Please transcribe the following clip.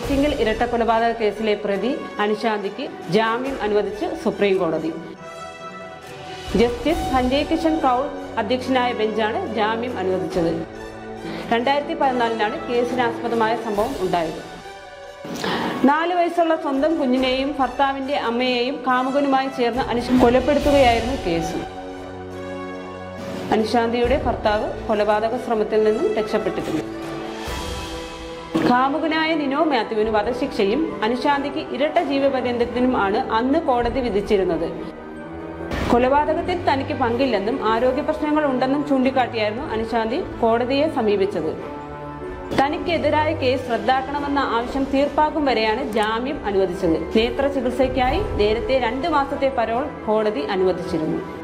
ആറ്റിങ്ങൽ ഇരട്ടക്കൊലപാതക കേസിലെ പ്രതി അനുശാന്തിക്ക് ജാമ്യം അനുവദിച്ച് സുപ്രീം കോടതി ജസ്റ്റിസ് സഞ്ജയ് കിഷൻ കൗൾ അധ്യക്ഷനായ ബെഞ്ചാണ് ജാമ്യം അനുവദിച്ചത് രണ്ടായിരത്തി പതിനാലിലാണ് കേസിനാസ്പദമായ സംഭവം ഉണ്ടായത് നാല് വയസ്സുള്ള സ്വന്തം കുഞ്ഞിനെയും ഭർത്താവിന്റെ അമ്മയെയും കാമുകനുമായി ചേർന്ന് അനുഷ കൊലപ്പെടുത്തുകയായിരുന്നു കേസ് അനുശാന്തിയുടെ ഭർത്താവ് കൊലപാതക ശ്രമത്തിൽ നിന്നും രക്ഷപ്പെട്ടിട്ടുണ്ട് കാമുകനായ നിനോ മാത്യുവിന് വധശിക്ഷയും അനുശാന്തിക്ക് ഇരട്ട ജീവപര്യന്തത്തിനും ആണ് അന്ന് കോടതി വിധിച്ചിരുന്നത് കൊലപാതകത്തിൽ തനിക്ക് പങ്കില്ലെന്നും ആരോഗ്യ പ്രശ്നങ്ങൾ ഉണ്ടെന്നും ചൂണ്ടിക്കാട്ടിയായിരുന്നു അനുശാന്തി കോടതിയെ സമീപിച്ചത് തനിക്കെതിരായ കേസ് റദ്ദാക്കണമെന്ന ആവശ്യം തീർപ്പാക്കും വരെയാണ് ജാമ്യം അനുവദിച്ചത് നേത്ര ചികിത്സയ്ക്കായി നേരത്തെ രണ്ട് മാസത്തെ പരോൾ കോടതി അനുവദിച്ചിരുന്നു